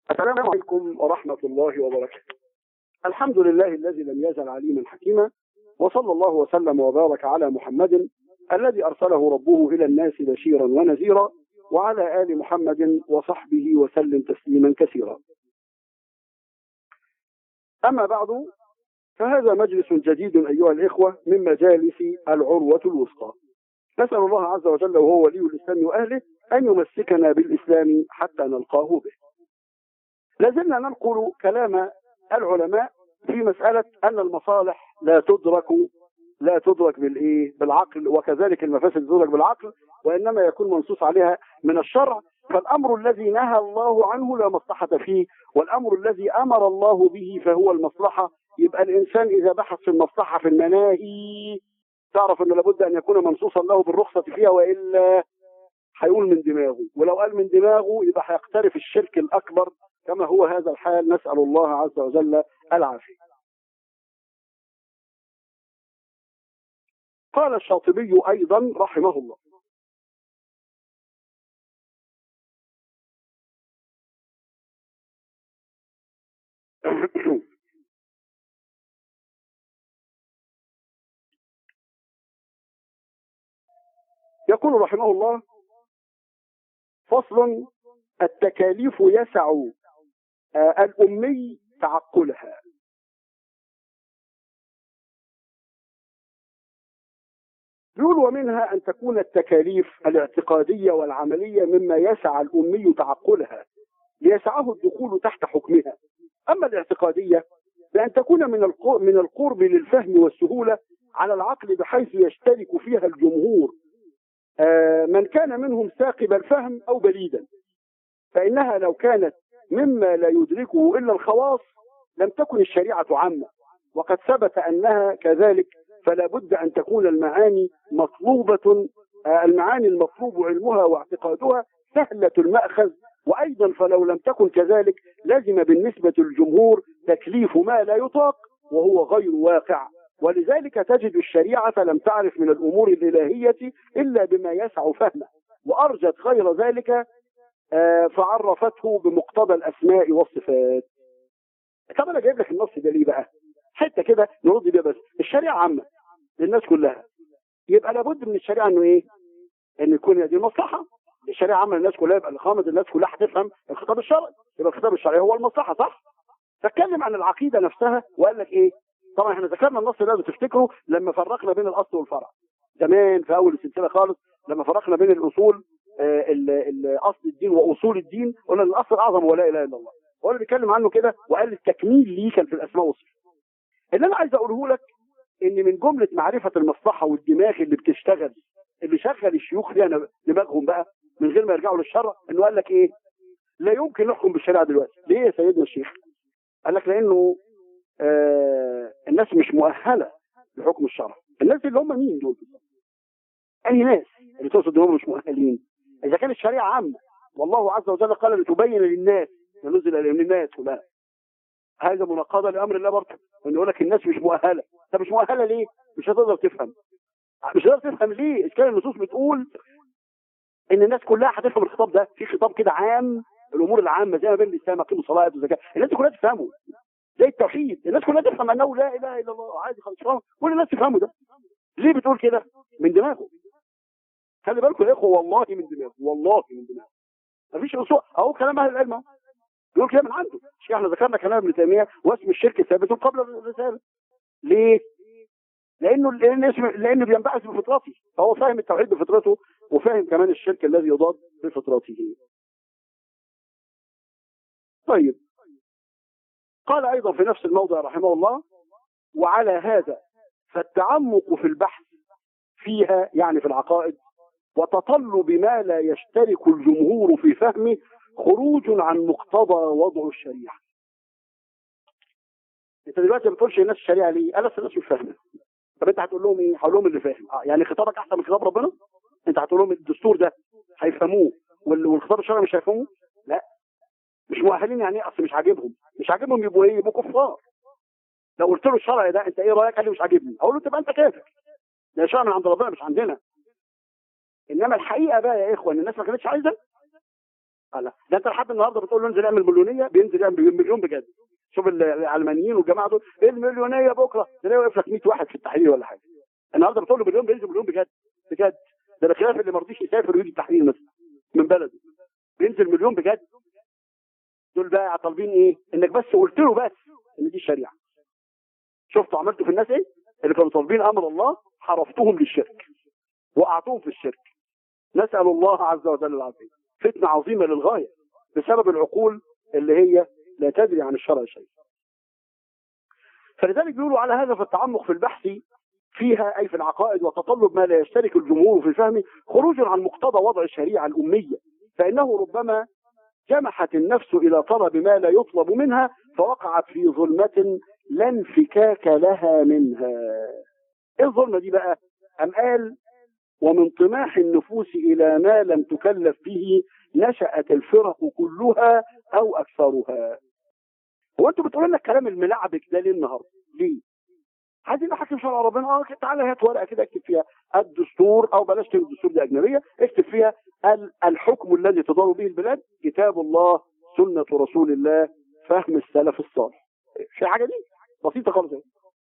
السلام عليكم ورحمة الله وبركاته الحمد لله الذي لم يزل عليما حكيما وصلى الله وسلم وبارك على محمد الذي أرسله ربه إلى الناس بشيرا ونذيرا وعلى آل محمد وصحبه وسلم تسليما كثيرا أما بعد فهذا مجلس جديد أيها الإخوة من مجالس العروة الوسطى نسأل الله عز وجل وهو ولي الإسلام وأهله أن يمسكنا بالإسلام حتى نلقاه به لازلنا ننقل كلام العلماء في مسألة أن المصالح لا تدرك لا تدرك بالايه بالعقل وكذلك المفاسد تدرك بالعقل وانما يكون منصوص عليها من الشرع فالامر الذي نهى الله عنه لا مصلحه فيه والامر الذي امر الله به فهو المصلحه يبقى الانسان اذا بحث في المصلحه في المناهي تعرف انه لابد ان يكون منصوصا له بالرخصه فيها والا هيقول من دماغه ولو قال من دماغه يبقى هيقترف الشرك الاكبر كما هو هذا الحال نسال الله عز وجل العافيه قال الشاطبي أيضا رحمه الله يقول رحمه الله فصل التكاليف يسع الأمي تعقلها يقول ومنها أن تكون التكاليف الاعتقادية والعملية مما يسعى الأمي تعقلها ليسعه الدخول تحت حكمها أما الاعتقادية بأن تكون من من القرب للفهم والسهولة على العقل بحيث يشترك فيها الجمهور من كان منهم ثاقب الفهم أو بليدا فإنها لو كانت مما لا يدركه إلا الخواص لم تكن الشريعة عامة وقد ثبت أنها كذلك فلا بد أن تكون المعاني مطلوبة المعاني المطلوب علمها واعتقادها سهلة المأخذ وأيضا فلو لم تكن كذلك لازم بالنسبة للجمهور تكليف ما لا يطاق وهو غير واقع ولذلك تجد الشريعة لم تعرف من الأمور الإلهية إلا بما يسع فهمه وأرجت غير ذلك فعرفته بمقتضى الأسماء والصفات طب أنا جايب لك النص ده ليه بقى حته كده نرد بيها بس الشريعه عامه للناس كلها يبقى لابد من الشريعه انه ايه؟ ان يكون دي مصلحه الشريعه عامه للناس كلها يبقى الخامة الناس كلها هتفهم الخطاب الشرعي يبقى الخطاب الشرعي هو المصلحه صح؟ فاتكلم عن العقيده نفسها وقال لك ايه؟ طبعا احنا ذكرنا النص ده تفتكروا لما فرقنا بين الاصل والفرع زمان في اول السلسله خالص لما فرقنا بين الاصول اصل الدين واصول الدين قلنا الاصل الاعظم هو لا اله الا الله هو اللي بيتكلم عنه كده وقال التكميل ليه كان في الاسماء والصفات اللي انا عايز اقوله لك ان من جمله معرفه المصلحه والدماغ اللي بتشتغل اللي شغل الشيوخ فيها دماغهم بقى من غير ما يرجعوا للشرع انه قال لك ايه؟ لا يمكن نحكم بالشريعه دلوقتي، ليه يا سيدنا الشيخ؟ قال لك لانه آه الناس مش مؤهله لحكم الشرع، الناس اللي هم مين دول؟ اي ناس اللي تقصد انهم مش مؤهلين؟ اذا كانت الشريعه عامه والله عز وجل قال لتبين للناس نزل للناس كلها هذا مناقضه لامر الله برضه انه يقول لك الناس مش مؤهله طب مش مؤهله ليه مش هتقدر تفهم مش هتقدر تفهم ليه اذا كان النصوص بتقول ان الناس كلها هتفهم الخطاب ده في خطاب كده عام الامور العامه زي ما بين الاسلام اقيموا الصلاه والزكاه الناس كلها تفهمه زي التوحيد الناس كلها تفهم انه لا اله الا الله عادي خلاص كل الناس تفهمه ده ليه بتقول كده من دماغه خلي بالكم يا اخوه والله من دماغه والله من دماغه مفيش اصول اهو كلام اهل العلم اهو يقول كده من عنده مش احنا ذكرنا كلام ابن تيميه واسم الشرك ثابت قبل الرساله ليه؟ لانه لان اسم لانه بينبعث بفطرته فهو فاهم التوحيد بفطرته وفاهم كمان الشرك الذي يضاد بفطرته طيب قال ايضا في نفس الموضع رحمه الله وعلى هذا فالتعمق في البحث فيها يعني في العقائد وتطلب ما لا يشترك الجمهور في فهمه خروج عن مقتضى وضع الشريعه انت دلوقتي ما بتقولش الناس الشريعه ليه؟ قال الناس مش فاهمه طب انت هتقول لهم ايه؟ هقول لهم اللي فاهم اه يعني خطابك احسن من خطاب ربنا؟ انت هتقول لهم الدستور ده هيفهموه والخطاب الشرعي مش هيفهموه؟ لا مش مؤهلين يعني ايه اصل مش عاجبهم مش عاجبهم يبقوا ايه؟ يبقوا كفار لو قلت له الشرع ده انت ايه رايك؟ قال لي مش عاجبني اقول له تبقى انت كافر ده شرع من عند ربنا مش عندنا انما الحقيقه بقى يا اخوه ان الناس ما كانتش عايزه الله ده انت لحد النهارده بتقول له انزل اعمل مليونيه بينزل يعمل مليون بجد شوف ال- العلمانيين والجماعه دول المليونيه بكره تلاقي واقف لك 100 واحد في التحرير ولا حاجه النهارده بتقول له مليون بينزل مليون بجد بجد ده بخلاف اللي ما رضيش يسافر ويجي التحرير مثلا من بلده بينزل مليون بجد دول بقى طالبين ايه انك بس قلت له بس ان دي الشريعه شفتوا عملتوا في الناس ايه اللي كانوا طالبين امر الله حرفتهم للشرك وقعتهم في الشرك نسال الله عز وجل العظيم فتنه عظيمه للغايه بسبب العقول اللي هي لا تدري عن الشرع شيء فلذلك بيقولوا على هذا في التعمق في البحث فيها أي في العقائد وتطلب ما لا يشترك الجمهور في الفهم خروج عن مقتضى وضع الشريعة الأمية فإنه ربما جمحت النفس إلى طلب ما لا يطلب منها فوقعت في ظلمة لا انفكاك لها منها ايه الظلمة دي بقى أم قال ومن طماح النفوس إلى ما لم تكلف به نشأت الفرق كلها أو أكثرها هو أنتوا بتقولوا لنا الكلام الملعبك ده ليه النهاردة ليه عايزين نحكم شرع ربنا اه تعالى هات ورقه كده اكتب فيها الدستور او بلاش تكتب الدستور دي اجنبيه اكتب فيها ال- الحكم الذي تدار به البلاد كتاب الله سنه رسول الله فهم السلف الصالح في حاجه دي بسيطه خالص اهي.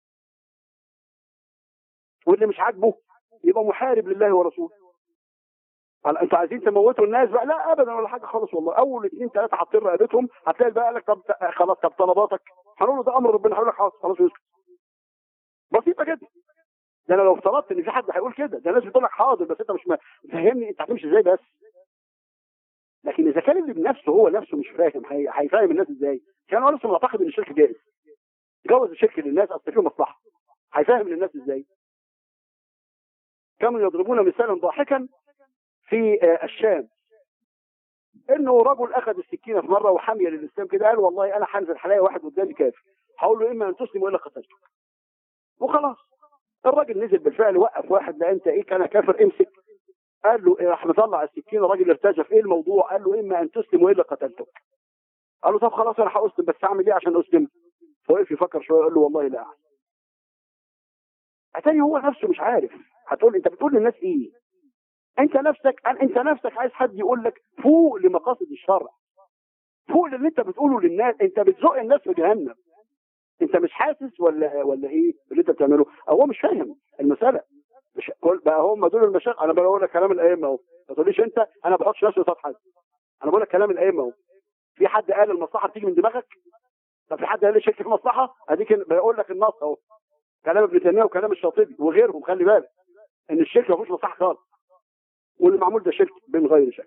واللي مش عاجبه يبقى محارب لله ورسوله قال انتوا عايزين تموتوا الناس بقى لا ابدا ولا حاجه خالص والله اول اثنين ثلاثه حاطين رقبتهم هتلاقي بقى قال لك طب خلاص طب طلباتك هنقول له ده امر ربنا هيقول لك خلاص خلاص يسكت بسيطه جدا ده انا لو افترضت ان في حد هيقول كده ده الناس بتقول لك حاضر بس انت مش م- فاهمني انت هتمشي ازاي بس لكن اذا كان اللي بنفسه هو نفسه مش فاهم هي- هيفهم الناس ازاي كان هو نفسه معتقد ان الشرك جائز جوز الشرك للناس اصل فيه مصلحه هيفهم الناس ازاي كانوا يضربون مثالا ضاحكا في آه، الشام انه رجل اخذ السكينه في مره وحمي للاسلام كده قال والله انا هنزل هلاقي واحد قدامي كافر هقول له اما ان تسلم والا قتلته وخلاص الراجل نزل بالفعل وقف واحد ده انت ايه كان كافر امسك قال له إيه راح مطلع السكينه الراجل ارتجف ايه الموضوع قال له اما ان تسلم والا قتلتك قال له طب خلاص انا هاسلم بس اعمل ايه عشان اسلم فوقف يفكر شويه قال له والله لا اعلم اتاري هو نفسه مش عارف هتقول انت بتقول للناس ايه انت نفسك انت نفسك عايز حد يقول لك فوق لمقاصد الشرع فوق اللي انت بتقوله للناس انت بتزق الناس في جهنم انت مش حاسس ولا ولا ايه اللي انت بتعمله هو مش فاهم المساله مش كل بقى هم دول المشايخ انا بقول لك كلام الائمه اهو ما تقوليش انت انا ما بحطش نفسي قصاد حد انا بقول لك كلام الائمه اهو في حد قال المصلحه بتيجي من دماغك طب في حد قال لي شك في مصلحه اديك بقول لك النص اهو كلام ابن تيميه وكلام الشاطبي وغيرهم خلي بالك ان الشرك ما فيهوش مصلحه خالص واللي معمول ده شرك بين غير شك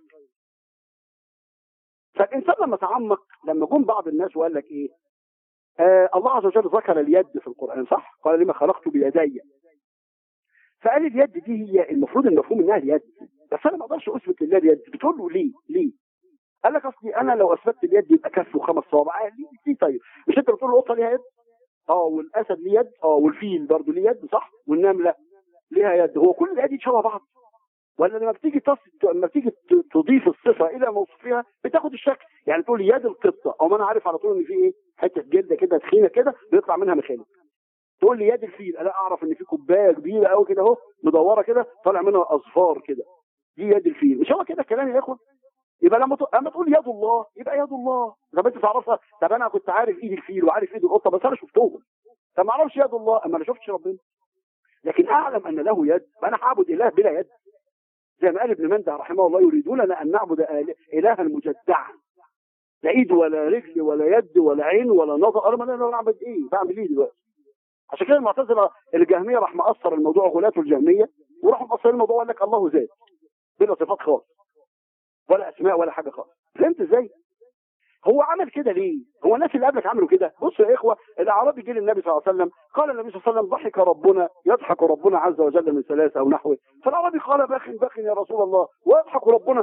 فالانسان لما تعمق لما جم بعض الناس وقال لك ايه آه الله عز وجل ذكر اليد في القران صح قال لما خلقت بيدي فقال اليد دي هي المفروض المفهوم انها اليد بس انا ما اقدرش اثبت لله اليد بتقول له ليه ليه قال لك اصلي انا لو اثبتت اليد يبقى كف وخمس صوابع آه، ليه ليه طيب مش انت بتقول القطه ليها يد اه والاسد ليه يد اه والفيل برضه ليه يد صح والنمله ليها يد هو كل الايادي شبه بعض ولا لما بتيجي تص... لما بتيجي ت- تضيف الصفه الى موصوفها بتاخد الشكل يعني تقول يد القطه او ما انا عارف على طول ان في ايه حته جلده كده تخينه كده بيطلع منها مخالب تقول لي يد الفيل انا اعرف ان في كوبايه كبيره قوي كده اهو مدوره كده طالع منها اصفار كده دي يد الفيل مش هو كده الكلام يا اخوان يبقى لما تقول لما تقول يد الله يبقى يد الله طب انت تعرفها طب انا كنت عارف ايد الفيل وعارف ايد القطه بس انا شفتهم طب ما اعرفش يد الله اما انا شفتش ربنا لكن اعلم ان له يد فانا هعبد اله بلا يد زي ما قال ابن منده رحمه الله يريدوننا ان نعبد آل- الها مجدعا لا ايد ولا رجل ولا يد ولا عين ولا نظر انا ما انا بعمل ايه بعمل ايه دلوقتي عشان كده المعتزله الجهميه راح مقصر الموضوع غلاة الجهميه وراحوا مقصرين الموضوع وقال لك الله ذات بلا صفات خالص ولا اسماء ولا حاجه خالص فهمت ازاي؟ هو عمل كده ليه؟ هو الناس اللي قبلك عملوا كده بصوا يا اخوه الاعرابي جه للنبي صلى الله عليه وسلم قال النبي صلى الله عليه وسلم ضحك ربنا يضحك ربنا عز وجل من ثلاثه او نحوه فالاعرابي قال بخ بخ يا رسول الله ويضحك ربنا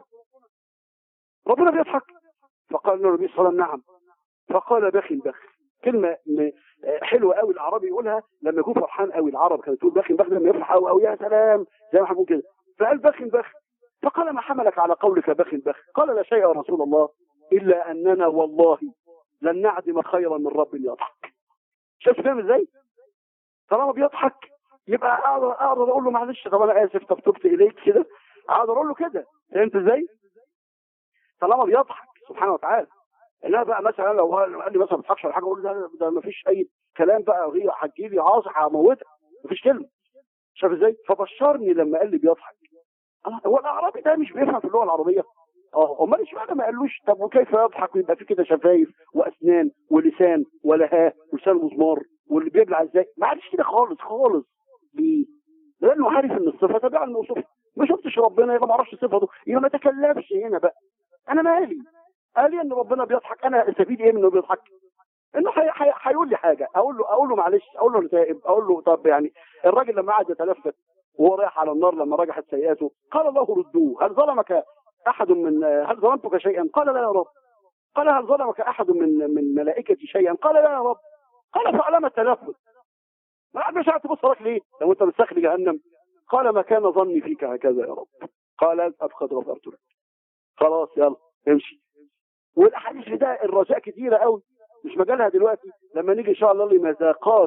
ربنا بيضحك فقال له النبي صلى الله عليه وسلم نعم فقال بخ بخ كلمه م- حلوه قوي الاعرابي يقولها لما يكون فرحان قوي العرب كانت تقول بخ بخ لما يفرح قوي قوي يا سلام زي ما هنقول كده فقال بخ بخ فقال ما حملك على قولك بخ بخ قال لا شيء يا رسول الله الا اننا والله لن نعدم خيرا من رب يضحك شايف فاهم ازاي طالما بيضحك يبقى اقدر اقدر اقول له معلش طب انا اسف طب تبت اليك كده اقدر اقول له كده فهمت ازاي طالما بيضحك سبحانه وتعالى انما بقى مثلا لو قال لي مثلا ما بتضحكش ولا حاجه اقول ده ده ما فيش اي كلام بقى هي هتجي لي عاصح هموتها ما فيش كلمه شايف ازاي فبشرني لما قال لي بيضحك الله هو الاعرابي ده مش بيفهم في اللغه العربيه اه امال اشمعنى ما قالوش طب وكيف يضحك ويبقى في كده شفايف واسنان ولسان ولهاه ولسان مزمار واللي بيبلع ازاي ما عادش كده خالص خالص ليه؟ لانه عارف ان الصفه تبع الموصوف ما شفتش ربنا يبقى ما اعرفش صفته يبقى ما تكلمش هنا بقى انا مالي قال لي ان ربنا بيضحك انا استفيد ايه من انه بيضحك انه هيقول لي حاجه اقول له اقول له معلش اقول له انا تائب اقول له طب يعني الراجل لما قعد يتلفت وهو رايح على النار لما رجحت سيئاته قال الله ردوه هل ظلمك احد من هل ظلمتك شيئا قال لا يا رب قال هل ظلمك احد من من ملائكتي شيئا قال لا يا رب قال فعلم التلفت ما قاعد مش تبص لك ليه لو انت مستخلي جهنم قال ما كان ظني فيك هكذا يا رب قال ابخد غفرت لك خلاص يلا امشي والاحاديث في ده الرجاء كتيره قوي مش مجالها دلوقتي لما نيجي ان شاء الله لمذاقات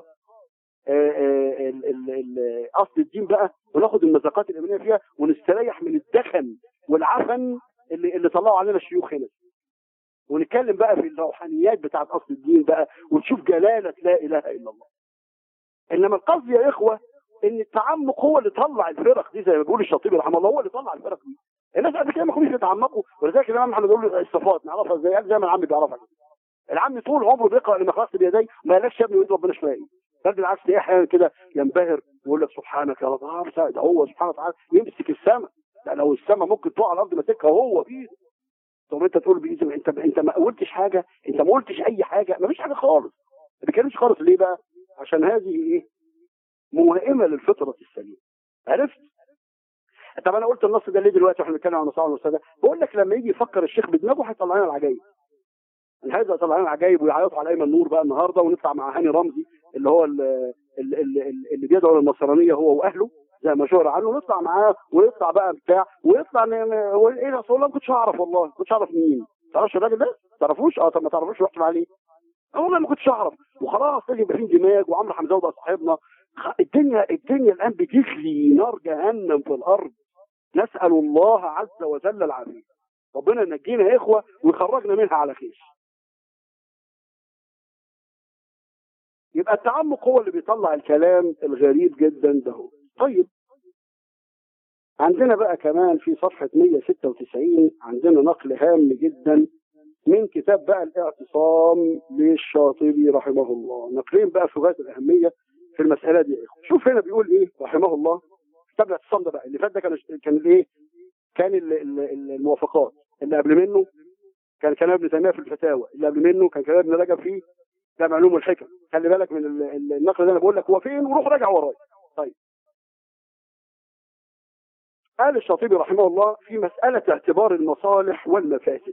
اصل الدين بقى وناخد المذاقات الايمانيه فيها ونستريح من الدخن والعفن اللي اللي طلعوا علينا الشيوخ هنا ونتكلم بقى في الروحانيات بتاعت اصل الدين بقى ونشوف جلاله لا اله الا الله انما القصد يا اخوه ان التعمق هو اللي طلع الفرق دي زي ما بيقول الشاطبي رحمه الله هو اللي طلع الفرق دي الناس قبل كده ما كانوش يتعمقوا ولذلك الامام محمد يقول له الصفات نعرفها ازاي قال زي ما العم بيعرفها العم طول عمره بيقرا لما خلصت بيدي ما قالكش يا ابني ويد ربنا شويه بل بالعكس تلاقيه احيانا كده ينبهر ويقول لك سبحانك يا رب ده هو سبحانه وتعالى يمسك السماء ده لو السماء ممكن تقع على الارض ماسكها هو بايده طب انت تقول بايده انت انت ما قلتش حاجه انت ما قلتش اي حاجه ما فيش حاجه خالص ما بيتكلمش خالص ليه بقى؟ عشان هذه ايه؟ موائمه للفطره السليمه عرفت؟ طب انا قلت النص ده ليه دلوقتي واحنا بنتكلم عن النصارى والنصارى بقول لك لما يجي يفكر الشيخ بدماغه هيطلع لنا العجايب الحقيقه هيطلع لنا العجايب ويعيطوا على ايمن نور بقى النهارده ونطلع مع هاني رمزي اللي هو اللي, اللي, اللي بيدعو للنصرانيه هو واهله زي ما شهر عنه نطلع معاه ويطلع بقى بتاع ويطلع ايه يا رسول الله ما كنتش اعرف والله ما كنتش اعرف مين ما تعرفش الراجل ده؟ ما تعرفوش؟ اه طب ما تعرفوش رحت معاه ليه؟ والله ما كنتش اعرف وخلاص لازم يبقى في اندماج وعمرو حمزاوي ده صاحبنا الدنيا الدنيا الان بتغلي نار جهنم في الارض نسال الله عز وجل العافيه ربنا ينجينا يا اخوه ويخرجنا منها على خير يبقى التعمق هو اللي بيطلع الكلام الغريب جدا ده طيب عندنا بقى كمان في صفحة 196 عندنا نقل هام جدا من كتاب بقى الاعتصام للشاطبي رحمه الله نقلين بقى في غاية الأهمية في المسألة دي شوف هنا بيقول ايه رحمه الله كتاب الاعتصام ده بقى اللي فات ده كان كان الايه كان الموافقات اللي قبل منه كان كلام ابن تيميه في الفتاوى اللي قبل منه كان كلام ابن رجب في ده معلوم والحكم خلي بالك من النقل ده انا بقول لك هو فين وروح راجع ورايا طيب قال الشاطبي رحمه الله في مسألة اعتبار المصالح والمفاسد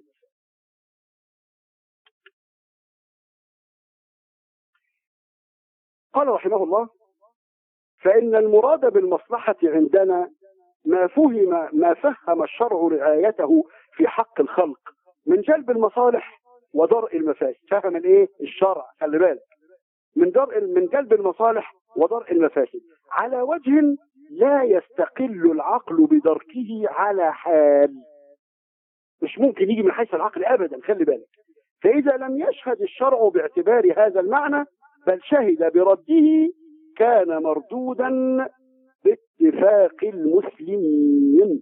قال رحمه الله فإن المراد بالمصلحة عندنا ما فهم ما فهم الشرع رعايته في حق الخلق من جلب المصالح ودرء المفاسد فهم الايه الشرع خلي بالك من درء من جلب المصالح ودرء المفاسد على وجه لا يستقل العقل بدركه على حال مش ممكن يجي من حيث العقل ابدا خلي بالك فاذا لم يشهد الشرع باعتبار هذا المعنى بل شهد برده كان مردودا باتفاق المسلمين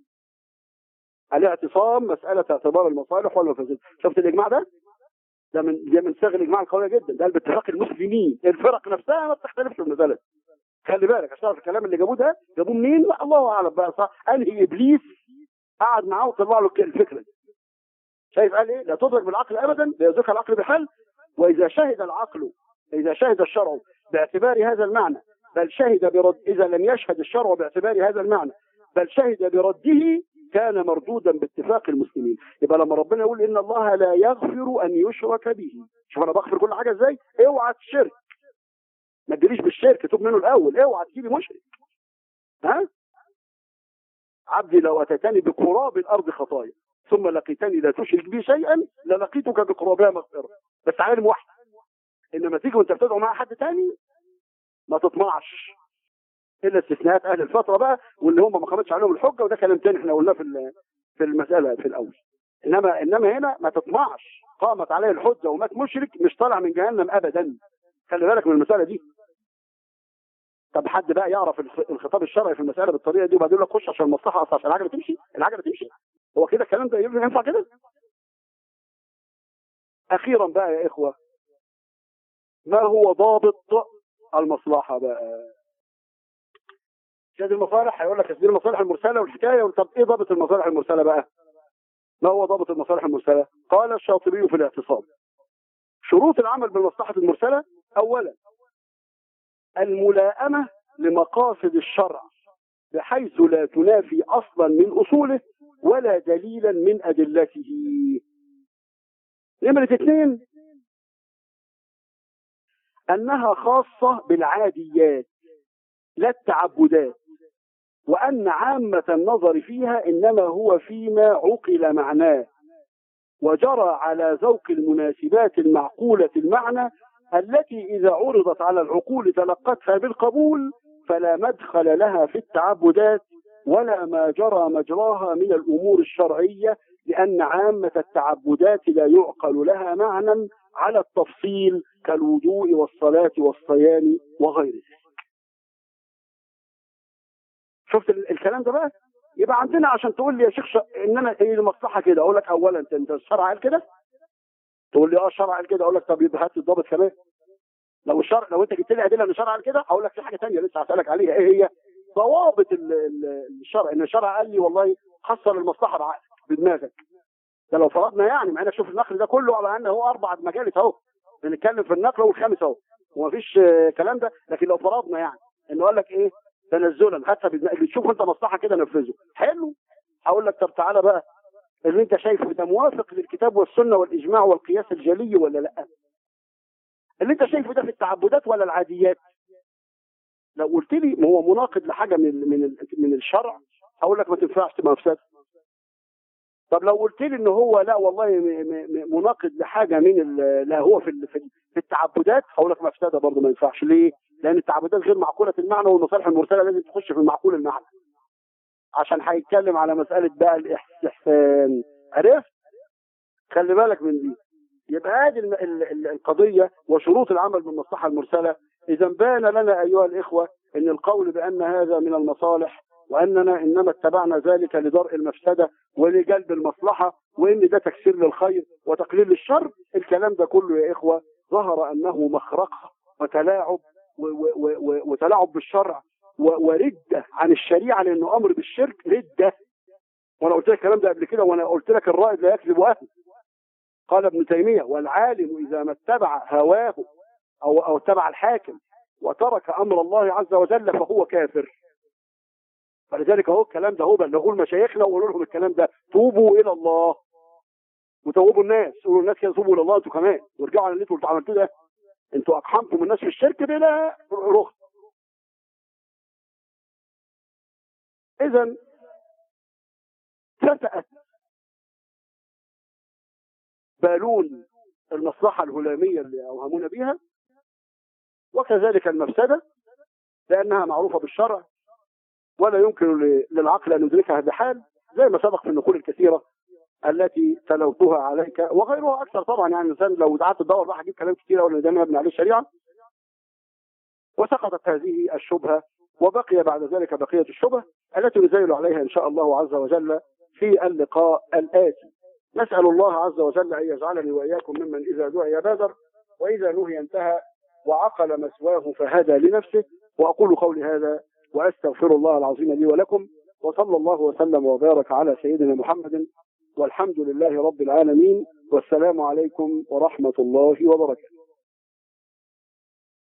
الاعتصام مسألة اعتبار المصالح والمفاسد شفت الإجماع ده؟ ده من ده من صيغ الإجماع القوية جدا ده باتفاق المسلمين الفرق نفسها ما بتختلفش في المسألة خلي بالك عشان تعرف الكلام اللي جابوه ده جابوه منين؟ لا الله أعلم بقى صح أنهي إبليس قعد معاه وطلع له الفكرة دي شايف قال إيه؟ لا تدرك بالعقل أبدا لا يدركها العقل بحل وإذا شهد العقل إذا شهد الشرع باعتبار هذا المعنى بل شهد برد إذا لم يشهد الشرع باعتبار هذا المعنى بل شهد برده كان مردودا باتفاق المسلمين يبقى لما ربنا يقول ان الله لا يغفر ان يشرك به شوف انا بغفر كل حاجه ازاي اوعى تشرك ما تجريش بالشرك توب منه الاول اوعى تجيبي مشرك ها عبدي لو اتيتني بقراب الارض خطايا ثم لقيتني لا تشرك بي شيئا للقيتك بقرابها مغفره بس عالم واحد انما تيجي وانت بتدعو مع حد تاني ما تطمعش الا استثناءات اهل الفتره بقى واللي هم ما قامتش عليهم الحجه وده كلام تاني احنا قلناه في في المساله في الاول انما انما هنا ما تطمعش قامت عليه الحجه ومات مشرك مش طالع من جهنم ابدا خلي بالك من المساله دي طب حد بقى يعرف الخطاب الشرعي في المساله بالطريقه دي وبعدين يقول لك خش عشان المصلحه اصلا عشان العجله تمشي العجله تمشي هو كده الكلام ده ينفع كده اخيرا بقى يا اخوه ما هو ضابط المصلحه بقى سيد المصالح هيقول لك تسجيل المصالح المرسله والحكايه طب ايه ضابط المصالح المرسله بقى ما هو ضابط المصالح المرسله قال الشاطبي في الاعتصام شروط العمل بالمصلحه المرسله اولا الملائمه لمقاصد الشرع بحيث لا تنافي اصلا من اصوله ولا دليلا من ادلته نمرة اثنين انها خاصة بالعاديات لا التعبدات وأن عامة النظر فيها إنما هو فيما عقل معناه وجرى على ذوق المناسبات المعقولة المعنى التي إذا عرضت على العقول تلقتها بالقبول فلا مدخل لها في التعبدات ولا ما جرى مجراها من الأمور الشرعية لأن عامة التعبدات لا يعقل لها معنى على التفصيل كالوضوء والصلاة والصيام وغيره شفت الكلام ده بقى يبقى عندنا عشان تقول لي يا شيخ ان انا ايه المصلحه كده اقول لك اولا انت انت الشرع قال كده تقول لي اه الشرع قال كده اقول لك طب يبقى هات الضابط كمان لو الشرع لو انت جبت لي ادله ان الشرع قال كده هقول لك في حاجه ثانيه لسه هسالك عليها ايه هي ضوابط الشرع ان الشرع قال لي والله حصل المصلحه بعقلك بدماغك ده لو فرضنا يعني مع انك شوف النقل ده كله على ان هو اربع مجالس اهو بنتكلم في النقل والخامس اهو ومفيش كلام ده لكن لو فرضنا يعني انه قال لك ايه تنزلا حتى اللي تشوف انت مصلحه كده نفذه حلو هقول لك طب تعالى بقى اللي انت شايفه ده موافق للكتاب والسنه والاجماع والقياس الجلي ولا لا اللي انت شايفه ده في التعبدات ولا العاديات لو قلت لي ما هو مناقض لحاجه من من من الشرع هقول لك ما تنفعش تبقى مفسده طب لو قلت لي ان هو لا والله مناقض لحاجه من لا هو في في التعبدات هقول لك مفسده برضه ما ينفعش ليه؟ لان التعبدات غير معقوله المعنى والمصالح المرسله لازم تخش في المعقول المعنى عشان هيتكلم على مساله بقى الاحسان عرفت؟ خلي بالك من دي يبقى هذه القضيه وشروط العمل بالمصلحه المرسله اذا بان لنا ايها الاخوه ان القول بان هذا من المصالح واننا انما اتبعنا ذلك لدرء المفسده ولجلب المصلحه وان ده تكسير للخير وتقليل للشر الكلام ده كله يا اخوه ظهر انه مخرقه وتلاعب وتلاعب بالشرع ورده عن الشريعه لانه امر بالشرك رده وانا قلت لك الكلام ده قبل كده وانا قلت لك الرائد لا يكذب اهل قال ابن تيميه والعالم اذا ما اتبع هواه او او اتبع الحاكم وترك امر الله عز وجل فهو كافر فلذلك اهو الكلام ده هو بلغوا لمشايخنا وقولوا لهم الكلام ده توبوا الى الله وتوبوا الناس قولوا الناس كده توبوا الى الله انتوا كمان وارجعوا على اللي انتوا عملتوه ده انتوا اقحمتم الناس في الشرك بلا رخص اذا فتأت بالون المصلحة الهلامية اللي أوهمونا بها وكذلك المفسدة لأنها معروفة بالشرع ولا يمكن للعقل أن يدركها بحال زي ما سبق في النقول الكثيرة التي تلوتها عليك وغيرها أكثر طبعا يعني الإنسان لو قعدت تدور راح أجيب كلام كثير ولا ده مبني عليه الشريعة وسقطت هذه الشبهة وبقي بعد ذلك بقية الشبهة التي نزيل عليها إن شاء الله عز وجل في اللقاء الآتي نسأل الله عز وجل أن يجعلني وإياكم ممن إذا دعي بادر وإذا نهي انتهى وعقل مسواه فهدى لنفسه وأقول قولي هذا وأستغفر الله العظيم لي ولكم وصلى الله وسلم وبارك على سيدنا محمد والحمد لله رب العالمين والسلام عليكم ورحمة الله وبركاته